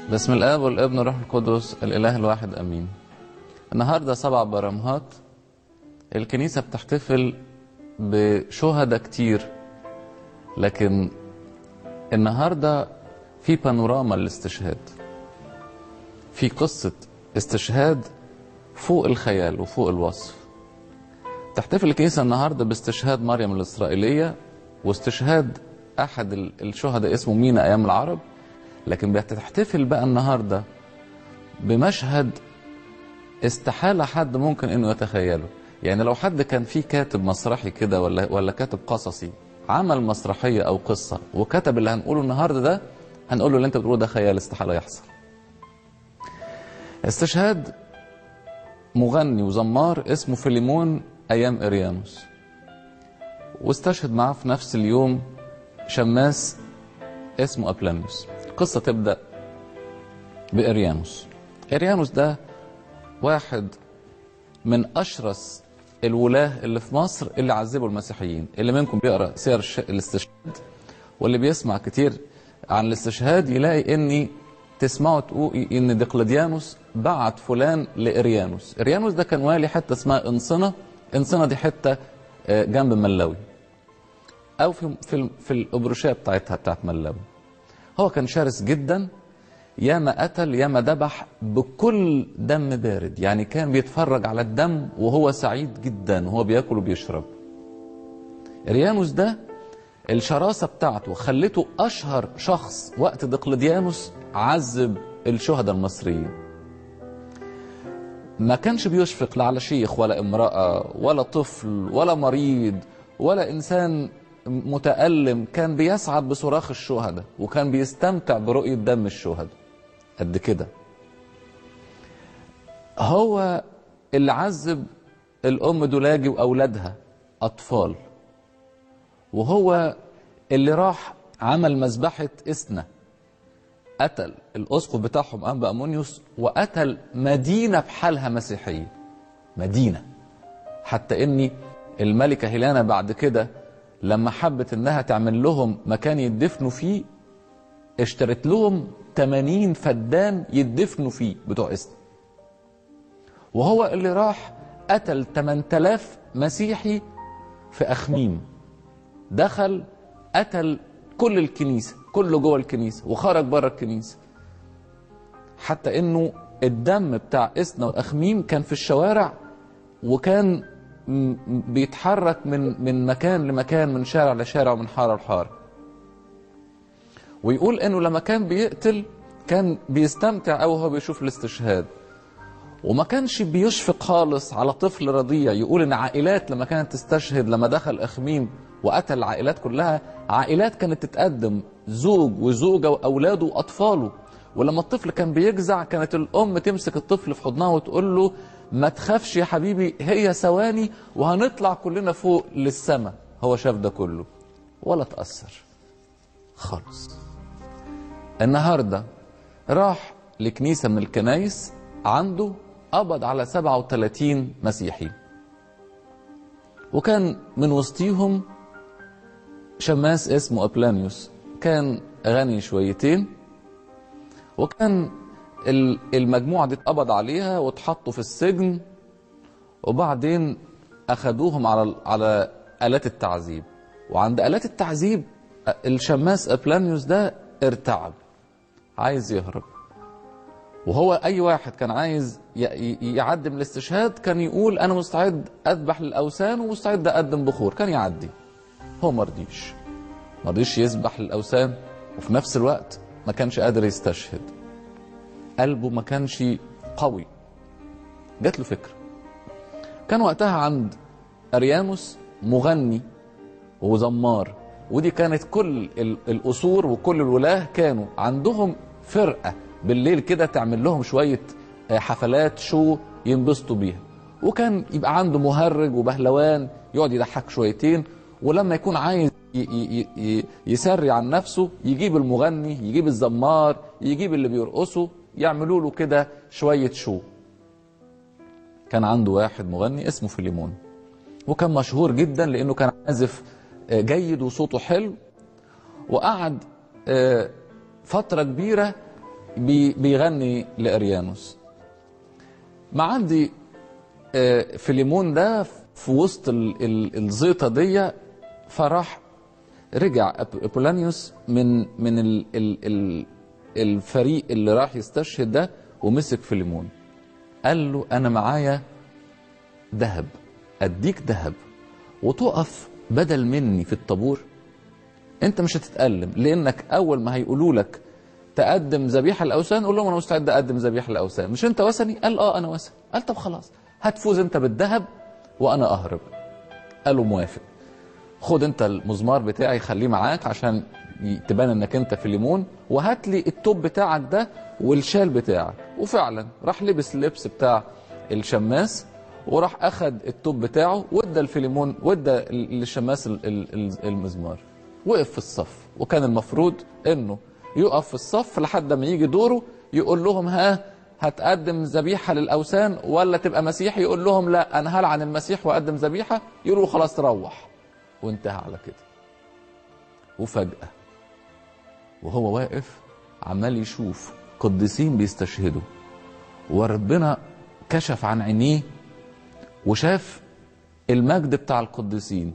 بسم الاب والابن والروح القدس الاله الواحد امين النهارده سبع برمهات الكنيسه بتحتفل بشهداء كتير لكن النهارده في بانوراما للاستشهاد في قصه استشهاد فوق الخيال وفوق الوصف تحتفل الكنيسه النهارده باستشهاد مريم الاسرائيليه واستشهاد احد الشهداء اسمه مينا ايام العرب لكن بتحتفل بقى النهارده بمشهد استحاله حد ممكن انه يتخيله يعني لو حد كان في كاتب مسرحي كده ولا ولا كاتب قصصي عمل مسرحيه او قصه وكتب اللي هنقوله النهارده ده هنقول له اللي انت بتقوله ده خيال استحاله يحصل استشهاد مغني وزمار اسمه فيليمون ايام اريانوس واستشهد معاه في نفس اليوم شماس اسمه ابلانيوس القصة تبدأ بإريانوس إريانوس ده واحد من أشرس الولاة اللي في مصر اللي عذبوا المسيحيين اللي منكم بيقرأ سير الاستشهاد واللي بيسمع كتير عن الاستشهاد يلاقي اني تسمعوا تقول ان دقلديانوس بعت فلان لإريانوس إريانوس ده كان والي حتة اسمها انصنة انصنة دي حتة جنب ملاوي او في في, في الابروشيه بتاعتها بتاعت ملاوي هو كان شرس جدا ياما قتل ياما ذبح بكل دم بارد يعني كان بيتفرج على الدم وهو سعيد جدا وهو بياكل وبيشرب ريانوس ده الشراسة بتاعته خلته أشهر شخص وقت دقلديانوس عذب الشهداء المصريين ما كانش بيشفق لا على شيخ ولا امرأة ولا طفل ولا مريض ولا إنسان متألم كان بيسعد بصراخ الشهداء وكان بيستمتع برؤية دم الشهداء قد كده هو اللي عذب الأم دولاجي وأولادها أطفال وهو اللي راح عمل مذبحة إسنا قتل الأسقف بتاعهم أنبا أمونيوس وقتل مدينة بحالها مسيحية مدينة حتى إني الملكة هيلانا بعد كده لما حبت انها تعمل لهم مكان يدفنوا فيه اشترت لهم 80 فدان يدفنوا فيه بتوع اسم وهو اللي راح قتل 8000 مسيحي في اخميم دخل قتل كل الكنيسه كله جوه الكنيسه وخرج بره الكنيسه حتى انه الدم بتاع اسنا واخميم كان في الشوارع وكان بيتحرك من من مكان لمكان من شارع لشارع ومن حاره لحاره ويقول انه لما كان بيقتل كان بيستمتع قوي وهو بيشوف الاستشهاد وما كانش بيشفق خالص على طفل رضيع يقول ان عائلات لما كانت تستشهد لما دخل اخميم وقتل العائلات كلها عائلات كانت تتقدم زوج وزوجه واولاده واطفاله ولما الطفل كان بيجزع كانت الام تمسك الطفل في حضنها وتقول له ما تخافش يا حبيبي هي ثواني وهنطلع كلنا فوق للسماء هو شاف ده كله ولا تأثر خالص النهاردة راح لكنيسة من الكنايس عنده قبض على 37 مسيحي وكان من وسطيهم شماس اسمه أبلانيوس كان غني شويتين وكان المجموعة دي اتقبض عليها واتحطوا في السجن وبعدين أخدوهم على على آلات التعذيب وعند آلات التعذيب الشماس أبلانيوس ده ارتعب عايز يهرب وهو أي واحد كان عايز يعدي من الاستشهاد كان يقول أنا مستعد أذبح للأوثان ومستعد أقدم بخور كان يعدي هو مرضيش مرضيش يذبح للأوثان وفي نفس الوقت ما كانش قادر يستشهد قلبه ما كانش قوي جات له فكرة كان وقتها عند أريانوس مغني وزمار ودي كانت كل الأصول وكل الولاة كانوا عندهم فرقة بالليل كده تعمل لهم شوية حفلات شو ينبسطوا بيها وكان يبقى عنده مهرج وبهلوان يقعد يضحك شويتين ولما يكون عايز يسري عن نفسه يجيب المغني يجيب الزمار يجيب اللي بيرقصوا يعملوا له كده شوية شو كان عنده واحد مغني اسمه فيليمون وكان مشهور جدا لأنه كان عازف جيد وصوته حلو وقعد فترة كبيرة بي بيغني لاريانوس ما عندي آه، فيليمون ده في وسط ال- ال- الزيطه دي فراح رجع أب- ابولانيوس من من ال ال ال الفريق اللي راح يستشهد ده ومسك فيليمون قال له انا معايا ذهب اديك ذهب وتقف بدل مني في الطابور انت مش هتتألم لانك اول ما هيقولوا لك تقدم ذبيحه الاوثان قول لهم انا مستعد اقدم ذبيحه الاوثان مش انت وثني قال اه انا وثني قال طب خلاص هتفوز انت بالذهب وانا اهرب قالوا موافق خد انت المزمار بتاعي خليه معاك عشان ي- تبان انك انت في ليمون وهات لي التوب بتاعك ده والشال بتاعك وفعلا راح لبس اللبس بتاع الشماس وراح اخد التوب بتاعه وادى الفيليمون وادى ال- للشماس ال- ال- ال- المزمار وقف في الصف وكان المفروض انه يقف في الصف لحد ما يجي دوره يقول لهم ها هتقدم ذبيحة للأوثان ولا تبقى مسيحي يقول لهم لا أنا هلعن المسيح وأقدم ذبيحة يقولوا خلاص روح وانتهى على كده وفجأة وهو واقف عمال يشوف قديسين بيستشهدوا وربنا كشف عن عينيه وشاف المجد بتاع القديسين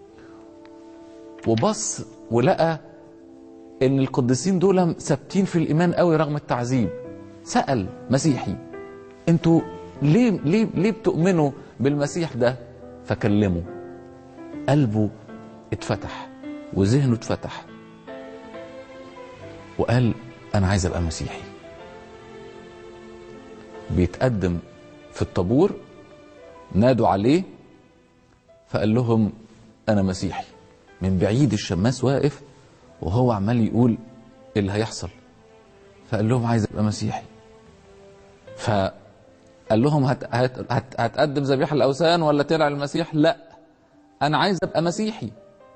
وبص ولقى ان القديسين دول ثابتين في الايمان قوي رغم التعذيب سأل مسيحي انتوا ليه ليه ليه بتؤمنوا بالمسيح ده فكلمه قلبه اتفتح وذهنه اتفتح وقال انا عايز ابقى مسيحي بيتقدم في الطابور نادوا عليه فقال لهم انا مسيحي من بعيد الشماس واقف وهو عمال يقول ايه اللي هيحصل فقال لهم عايز ابقى مسيحي فقال لهم هت هت هت هتقدم ذبيحه الاوثان ولا ترعى المسيح لا انا عايز ابقى مسيحي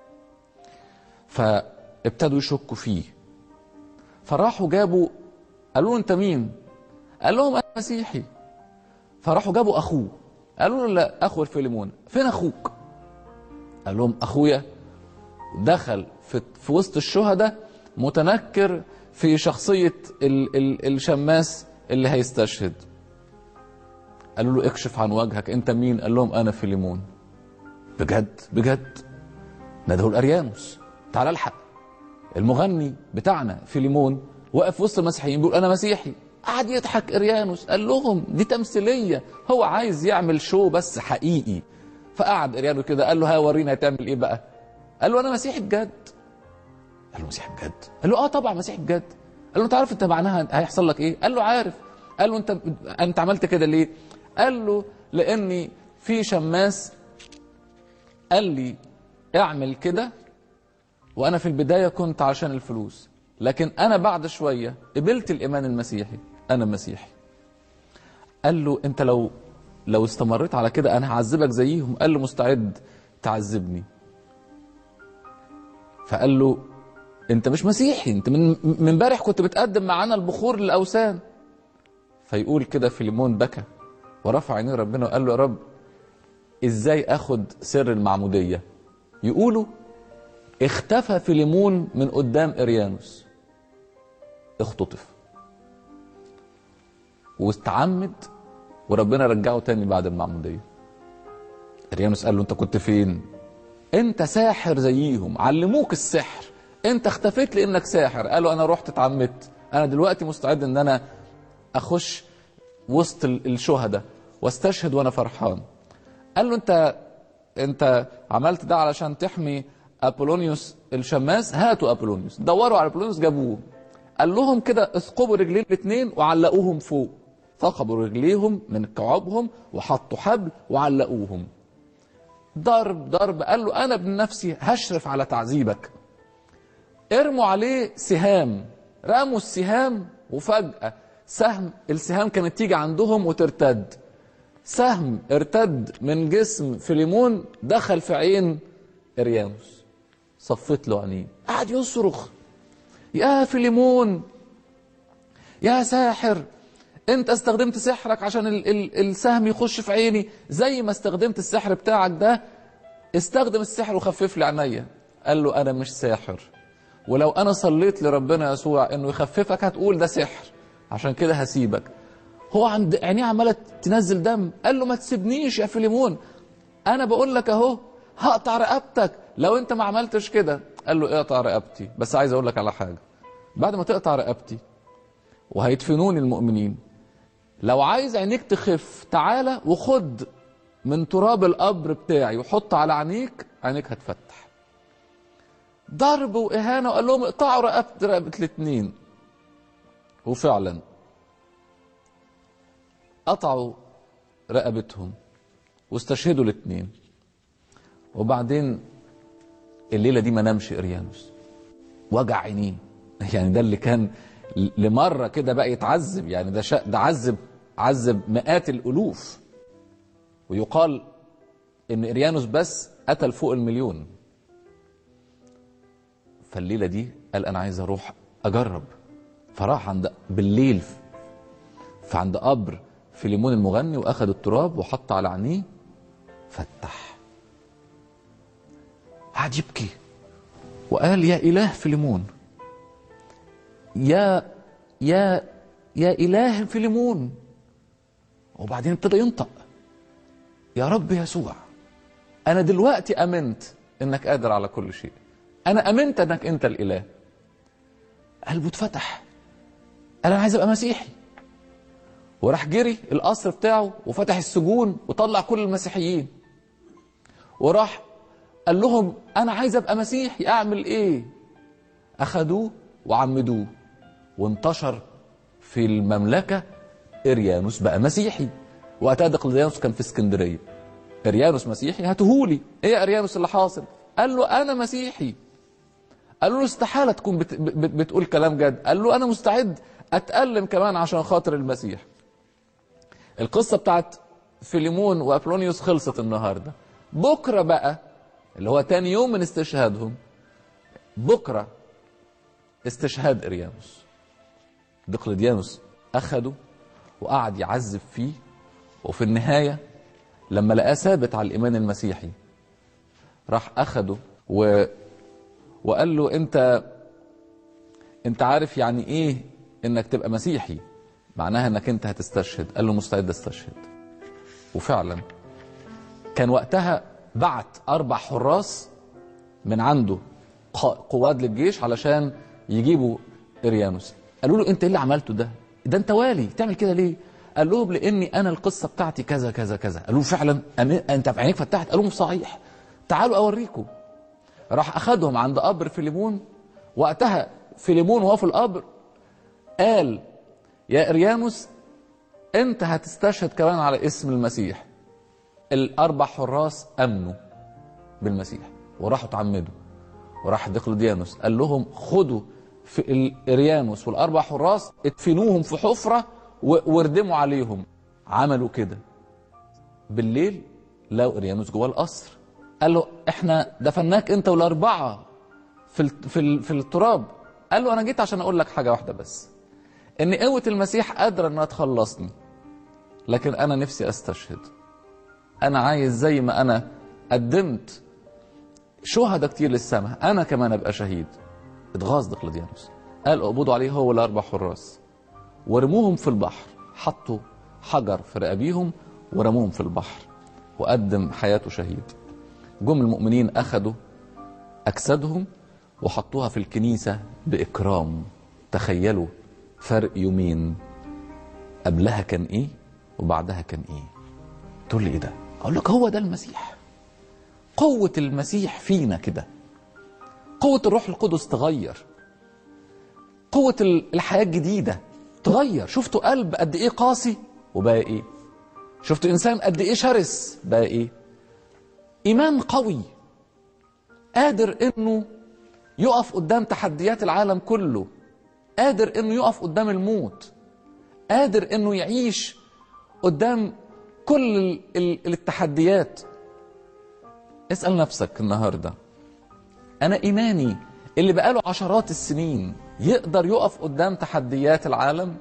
فابتدوا يشكوا فيه فراحوا جابوا قالوا له انت مين قال لهم انا مسيحي فراحوا جابوا اخوه قالوا له لا اخو الفيليمون فين اخوك قال لهم اخويا دخل في, في وسط الشهداء متنكر في شخصية ال ال الشماس اللي هيستشهد قالوا له اكشف عن وجهك انت مين قال لهم انا فيليمون بجد بجد ندهوا الاريانوس تعال الحق المغني بتاعنا فيليمون واقف وسط المسيحيين بيقول انا مسيحي قعد يضحك اريانوس قال لهم دي تمثيليه هو عايز يعمل شو بس حقيقي فقعد اريانوس كده قال له ها ورينا هتعمل ايه بقى قال له انا مسيحي بجد قال له مسيحي بجد قال له اه طبعا مسيحي بجد قال له انت عارف انت معناها هيحصل لك ايه قال له عارف قال له انت انت عملت كده ليه قال له لاني في شماس قال لي اعمل كده وانا في البدايه كنت عشان الفلوس لكن انا بعد شويه قبلت الايمان المسيحي انا مسيحي قال له انت لو لو استمريت على كده انا هعذبك زيهم قال له مستعد تعذبني فقال له انت مش مسيحي انت من من امبارح كنت بتقدم معانا البخور للاوثان فيقول كده فيليمون بكى ورفع عينيه ربنا وقال له يا رب ازاي اخد سر المعموديه يقولوا اختفى فيليمون من قدام اريانوس اختطف واستعمد وربنا رجعه تاني بعد المعموديه اريانوس قال له انت كنت فين انت ساحر زيهم علموك السحر انت اختفيت لانك ساحر قالوا انا رحت اتعمدت انا دلوقتي مستعد ان انا اخش وسط ال- الشهداء واستشهد وانا فرحان قال له انت انت عملت ده علشان تحمي ابولونيوس الشماس هاتوا ابولونيوس دوروا على ابولونيوس جابوه قال لهم كده اثقبوا رجلين الاثنين وعلقوهم فوق ثقبوا رجليهم من كعوبهم وحطوا حبل وعلقوهم ضرب ضرب قال له انا بنفسي هشرف على تعذيبك ارموا عليه سهام رموا السهام وفجأة سهم السهام كانت تيجي عندهم وترتد سهم ارتد من جسم فيليمون دخل في عين اريانوس صفت له عينيه قعد يصرخ يا فيليمون يا ساحر انت استخدمت سحرك عشان ال ال السهم يخش في عيني زي ما استخدمت السحر بتاعك ده استخدم السحر وخفف لي عينيا قال له انا مش ساحر ولو انا صليت لربنا يسوع انه يخففك هتقول ده سحر عشان كده هسيبك هو عند عينيه عماله تنزل دم قال له ما تسيبنيش يا فيليمون انا بقول لك اهو هقطع رقبتك لو انت ما عملتش كده قال له اقطع رقبتي بس عايز اقول لك على حاجه بعد ما تقطع رقبتي وهيدفنوني المؤمنين لو عايز عينيك تخف تعالى وخد من تراب القبر بتاعي وحط على عينيك عينيك هتفتح ضرب واهانه وقال لهم اقطعوا رقبه رقبه الاثنين وفعلا قطعوا رقبتهم واستشهدوا الاثنين وبعدين الليله دي ما نامش اريانوس وجع عينيه يعني ده اللي كان لمره كده بقى يتعذب يعني ده شا... ده عذب عذب مئات الالوف ويقال ان اريانوس بس قتل فوق المليون فالليله دي قال انا عايز اروح اجرب فراح عند بالليل فعند قبر فيليمون المغني واخد التراب وحط على عينيه فتح قعد يبكي وقال يا اله فيليمون يا يا يا اله فيليمون وبعدين ابتدى ينطق يا رب يسوع انا دلوقتي امنت انك قادر على كل شيء انا امنت انك انت الاله قلبه اتفتح قال انا عايز ابقى مسيحي وراح جري القصر بتاعه وفتح السجون وطلع كل المسيحيين وراح قال لهم انا عايز ابقى مسيحي اعمل ايه اخدوه وعمدوه وانتشر في المملكه اريانوس بقى مسيحي وقتها دقلديانوس كان في اسكندريه اريانوس مسيحي هاتهولي ايه يا اريانوس اللي حاصل قال له انا مسيحي قال له استحاله تكون بت بت بتقول كلام جد قال له انا مستعد اتالم كمان عشان خاطر المسيح القصه بتاعت فيليمون وابلونيوس خلصت النهارده بكره بقى اللي هو تاني يوم من استشهادهم بكره استشهاد اريانوس دقلديانوس اخده وقعد يعذب فيه وفي النهايه لما لقاه ثابت على الايمان المسيحي راح اخده و... وقال له انت انت عارف يعني ايه انك تبقى مسيحي معناها انك انت هتستشهد قال له مستعد استشهد وفعلا كان وقتها بعت اربع حراس من عنده قواد للجيش علشان يجيبوا اريانوس قالوا له انت ايه اللي عملته ده ده انت والي تعمل كده ليه قال لهم لاني انا القصه بتاعتي كذا كذا كذا قالوا له فعلا انت في عينيك فتحت قالوا لهم صحيح تعالوا اوريكم راح اخدهم عند قبر فيليمون وقتها فيليمون وهو في القبر قال يا اريانوس انت هتستشهد كمان على اسم المسيح الاربع حراس امنوا بالمسيح وراحوا اتعمدوا وراح دقلديانوس قال لهم خدوا في اريانوس والاربع حراس ادفنوهم في حفره واردموا عليهم عملوا كده بالليل لقوا اريانوس جوه القصر قال له احنا دفناك انت والاربعه في في في التراب قال له انا جيت عشان اقول لك حاجه واحده بس ان قوه المسيح قادره انها تخلصني لكن انا نفسي استشهد انا عايز زي ما انا قدمت شهداء كتير للسماء انا كمان ابقى شهيد اتغاظ دقلديانوس قال اقبضوا عليه هو والاربع حراس ورموهم في البحر حطوا حجر في رقابيهم ورموهم في البحر وقدم حياته شهيد جم المؤمنين اخذوا اجسادهم وحطوها في الكنيسه باكرام تخيلوا فرق يومين قبلها كان ايه وبعدها كان ايه تقول لي ايه ده اقول لك هو ده المسيح قوه المسيح فينا كده قوه الروح القدس تغير قوه الحياه الجديده تغير شفتوا قلب قد ايه قاسي وبقى ايه شفتوا انسان قد ايه شرس بقى ايه ايمان قوي قادر انه يقف قدام تحديات العالم كله قادر انه يقف قدام الموت قادر انه يعيش قدام كل ال ال التحديات اسال نفسك النهارده انا ايماني اللي بقاله عشرات السنين يقدر يقف قدام تحديات العالم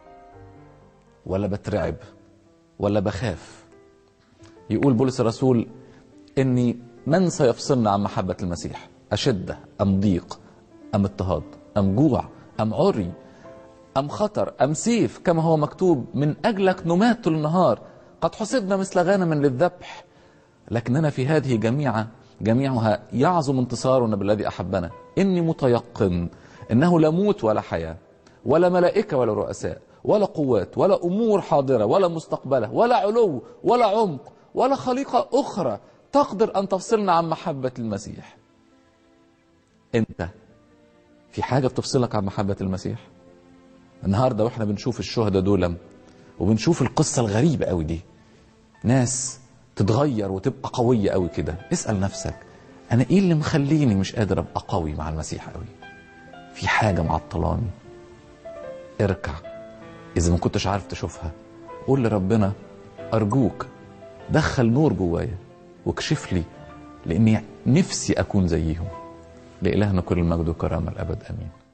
ولا بترعب ولا بخاف يقول بولس الرسول اني من سيفصلنا عن محبه المسيح اشده ام ضيق ام اضطهاد ام جوع ام عري أم خطر أم سيف كما هو مكتوب من أجلك نمات طول النهار قد حسبنا مثل غنم للذبح لكننا في هذه جميعا جميعها يعظم انتصارنا بالذي أحبنا إني متيقن إنه لا موت ولا حياة ولا ملائكة ولا رؤساء ولا قوات ولا أمور حاضرة ولا مستقبلة ولا علو ولا عمق ولا خليقة أخرى تقدر أن تفصلنا عن محبة المسيح أنت في حاجة بتفصلك عن محبة المسيح النهاردة وإحنا بنشوف الشهداء دول وبنشوف القصة الغريبة قوي دي ناس تتغير وتبقى قوية قوي كده اسأل نفسك أنا إيه اللي مخليني مش قادر أبقى قوي مع المسيح قوي في حاجة معطلاني اركع إذا ما كنتش عارف تشوفها قول لربنا أرجوك دخل نور جوايا واكشف لي لأني نفسي أكون زيهم لإلهنا كل المجد والكرامة الأبد آمين